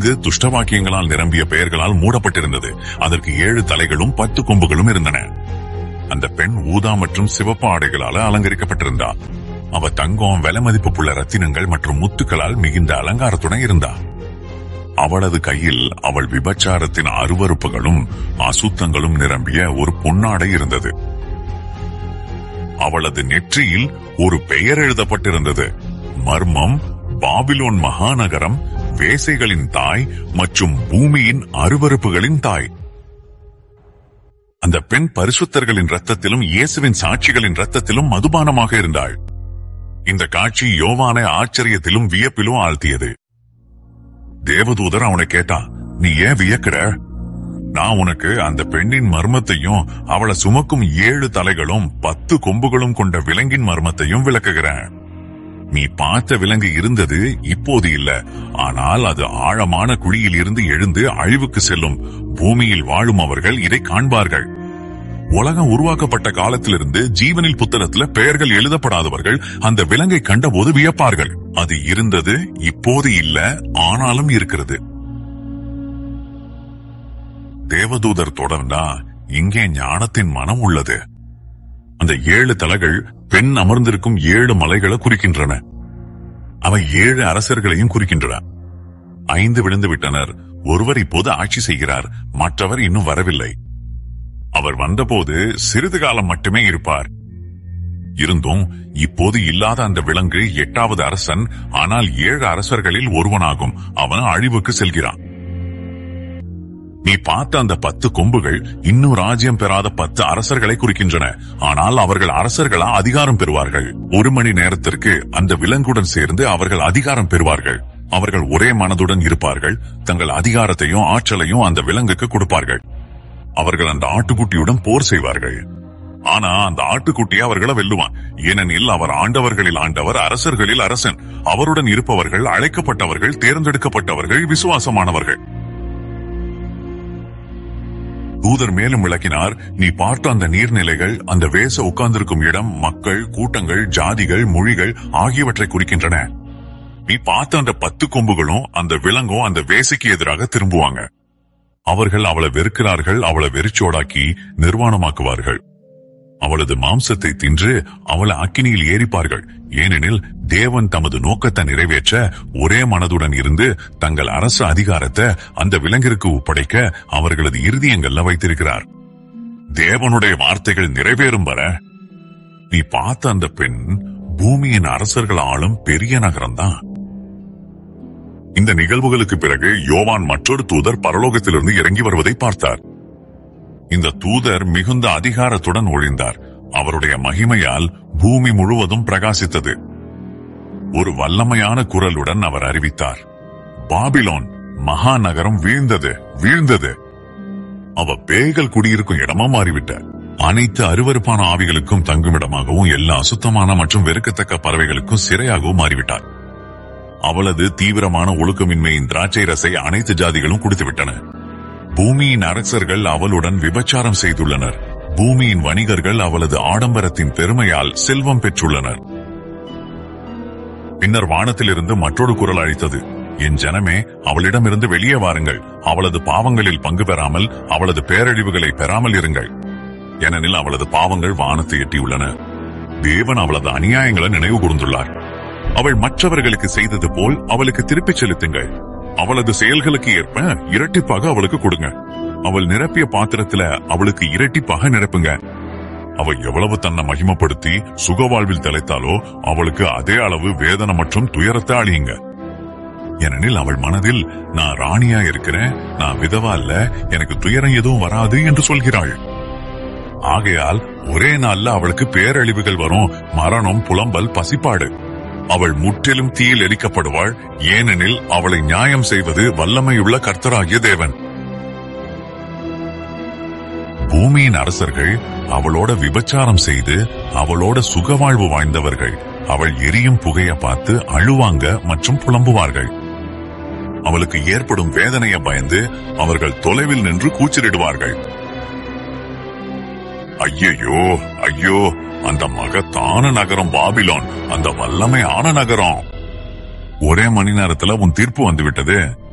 இது துஷ்டவாக்கியங்களால் நிரம்பிய பெயர்களால் மூடப்பட்டிருந்தது அதற்கு ஏழு தலைகளும் பத்து கொம்புகளும் இருந்தன அந்த பெண் ஊதா மற்றும் சிவப்பு ஆடைகளால அலங்கரிக்கப்பட்டிருந்தார் அவ தங்கம் விலை மதிப்புள்ள ரத்தினங்கள் மற்றும் முத்துக்களால் மிகுந்த அலங்காரத்துடன் இருந்தார் அவளது கையில் அவள் விபச்சாரத்தின் அருவருப்புகளும் அசுத்தங்களும் நிரம்பிய ஒரு பொன்னாடை இருந்தது அவளது நெற்றியில் ஒரு பெயர் எழுதப்பட்டிருந்தது மர்மம் பாபிலோன் மகாநகரம் வேசைகளின் தாய் மற்றும் பூமியின் அருவருப்புகளின் தாய் அந்த பெண் பரிசுத்தர்களின் ரத்தத்திலும் இயேசுவின் சாட்சிகளின் ரத்தத்திலும் மதுபானமாக இருந்தாள் இந்த காட்சி யோவானை ஆச்சரியத்திலும் வியப்பிலும் ஆழ்த்தியது தேவதூதர் அவனை கேட்டான் நீ ஏன் வியக்கிற நான் உனக்கு அந்த பெண்ணின் மர்மத்தையும் அவளை சுமக்கும் ஏழு தலைகளும் பத்து கொம்புகளும் கொண்ட விலங்கின் மர்மத்தையும் விளக்குகிறேன் நீ பார்த்த விலங்கு இருந்தது இப்போது இல்ல ஆனால் அது ஆழமான குழியில் இருந்து எழுந்து அழிவுக்கு செல்லும் பூமியில் வாழும் அவர்கள் இதை காண்பார்கள் உலகம் உருவாக்கப்பட்ட காலத்திலிருந்து ஜீவனில் புத்தகத்துல பெயர்கள் எழுதப்படாதவர்கள் அந்த விலங்கை கண்டபோது வியப்பார்கள் அது இருந்தது இப்போது இல்ல ஆனாலும் இருக்கிறது தேவதூதர் தொடர்ந்தா இங்கே ஞானத்தின் மனம் உள்ளது அந்த ஏழு தலைகள் பெண் அமர்ந்திருக்கும் ஏழு மலைகளை குறிக்கின்றன அவை ஏழு அரசர்களையும் குறிக்கின்றன ஐந்து விழுந்து விட்டனர் ஒருவர் இப்போது ஆட்சி செய்கிறார் மற்றவர் இன்னும் வரவில்லை அவர் வந்தபோது சிறிது காலம் மட்டுமே இருப்பார் இருந்தும் இப்போது இல்லாத அந்த விலங்கு எட்டாவது அரசன் ஆனால் ஏழு அரசர்களில் ஒருவனாகும் அவன் அழிவுக்கு செல்கிறான் நீ பார்த்த அந்த பத்து கொம்புகள் இன்னும் ராஜ்யம் பெறாத பத்து அரசர்களை குறிக்கின்றன ஆனால் அவர்கள் அரசர்களா அதிகாரம் பெறுவார்கள் ஒரு மணி நேரத்திற்கு அந்த விலங்குடன் சேர்ந்து அவர்கள் அதிகாரம் பெறுவார்கள் அவர்கள் ஒரே மனதுடன் இருப்பார்கள் தங்கள் அதிகாரத்தையும் ஆற்றலையும் அந்த விலங்குக்கு கொடுப்பார்கள் அவர்கள் அந்த ஆட்டுக்குட்டியுடன் போர் செய்வார்கள் ஆனா அந்த ஆட்டுக்குட்டி அவர்களை வெல்லுவான் ஏனெனில் அவர் ஆண்டவர்களில் ஆண்டவர் அரசர்களில் அரசன் அவருடன் இருப்பவர்கள் அழைக்கப்பட்டவர்கள் தேர்ந்தெடுக்கப்பட்டவர்கள் விசுவாசமானவர்கள் தூதர் மேலும் விளக்கினார் நீ பார்த்த அந்த நீர்நிலைகள் அந்த வேச உட்கார்ந்திருக்கும் இடம் மக்கள் கூட்டங்கள் ஜாதிகள் மொழிகள் ஆகியவற்றை குறிக்கின்றன நீ பார்த்த அந்த பத்து கொம்புகளும் அந்த விலங்கும் அந்த வேசைக்கு எதிராக திரும்புவாங்க அவர்கள் அவளை வெறுக்கிறார்கள் அவளை வெறிச்சோடாக்கி நிர்வாணமாக்குவார்கள் அவளது மாம்சத்தை தின்று அவளை அக்கினியில் ஏறிப்பார்கள் ஏனெனில் தேவன் தமது நோக்கத்தை நிறைவேற்ற ஒரே மனதுடன் இருந்து தங்கள் அரசு அதிகாரத்தை அந்த விலங்கிற்கு ஒப்படைக்க அவர்களது இருதயங்கள்ல வைத்திருக்கிறார் தேவனுடைய வார்த்தைகள் நிறைவேறும் வர நீ பார்த்த அந்த பெண் பூமியின் அரசர்கள் ஆளும் பெரிய நகரம்தான் இந்த நிகழ்வுகளுக்கு பிறகு யோவான் மற்றொரு தூதர் பரலோகத்திலிருந்து இறங்கி வருவதை பார்த்தார் இந்த தூதர் மிகுந்த அதிகாரத்துடன் ஒழிந்தார் அவருடைய மகிமையால் பூமி முழுவதும் பிரகாசித்தது ஒரு வல்லமையான குரலுடன் அவர் அறிவித்தார் பாபிலோன் மகாநகரம் வீழ்ந்தது வீழ்ந்தது அவ பேய்கள் குடியிருக்கும் இடமா மாறிவிட்ட அனைத்து அருவருப்பான ஆவிகளுக்கும் தங்குமிடமாகவும் எல்லா அசுத்தமான மற்றும் வெறுக்கத்தக்க பறவைகளுக்கும் சிறையாகவும் மாறிவிட்டார் அவளது தீவிரமான ஒழுக்கமின்மையின் திராட்சை ரசை அனைத்து ஜாதிகளும் குடித்துவிட்டன பூமியின் அரசர்கள் அவளுடன் விபச்சாரம் செய்துள்ளனர் பூமியின் வணிகர்கள் அவளது ஆடம்பரத்தின் பெருமையால் செல்வம் பெற்றுள்ளனர் பின்னர் வானத்திலிருந்து மற்றொரு குரல் அழைத்தது என் ஜனமே அவளிடமிருந்து வெளியே வாருங்கள் அவளது பாவங்களில் பங்கு பெறாமல் அவளது பேரழிவுகளை பெறாமல் இருங்கள் ஏனெனில் அவளது பாவங்கள் வானத்தை எட்டியுள்ளன தேவன் அவளது அநியாயங்களை நினைவு கூர்ந்துள்ளார் அவள் மற்றவர்களுக்கு செய்தது போல் அவளுக்கு திருப்பிச் செலுத்துங்கள் அவளது செயல்களுக்கு ஏற்ப இரட்டிப்பாக அவளுக்கு கொடுங்க அவள் நிரப்பிய பாத்திரத்துல அவளுக்கு இரட்டிப்பாக நிரப்புங்க அவ எவ்வளவு தன்னை மகிமப்படுத்தி சுகவாழ்வில் தலைத்தாலோ அவளுக்கு அதே அளவு வேதனை மற்றும் துயரத்தை அழியுங்க ஏனெனில் அவள் மனதில் நான் ராணியா இருக்கிறேன் நான் விதவா இல்ல எனக்கு துயரம் எதுவும் வராது என்று சொல்கிறாள் ஆகையால் ஒரே நாள்ல அவளுக்கு பேரழிவுகள் வரும் மரணம் புலம்பல் பசிப்பாடு அவள் முற்றிலும் தீயில் எரிக்கப்படுவாள் ஏனெனில் அவளை நியாயம் செய்வது வல்லமையுள்ள கர்த்தராகிய தேவன் பூமியின் அரசர்கள் அவளோட விபச்சாரம் செய்து அவளோட சுகவாழ்வு வாழ்ந்தவர்கள் அவள் எரியும் புகைய பார்த்து அழுவாங்க மற்றும் புலம்புவார்கள் அவளுக்கு ஏற்படும் வேதனையை பயந்து அவர்கள் தொலைவில் நின்று கூச்சலிடுவார்கள் ஐயையோ ஐயோ அந்த மகத்தான நகரம் பாபிலோன் அந்த வல்லமையான நகரம் ஒரே மணி நேரத்துல உன் தீர்ப்பு வந்து விட்டது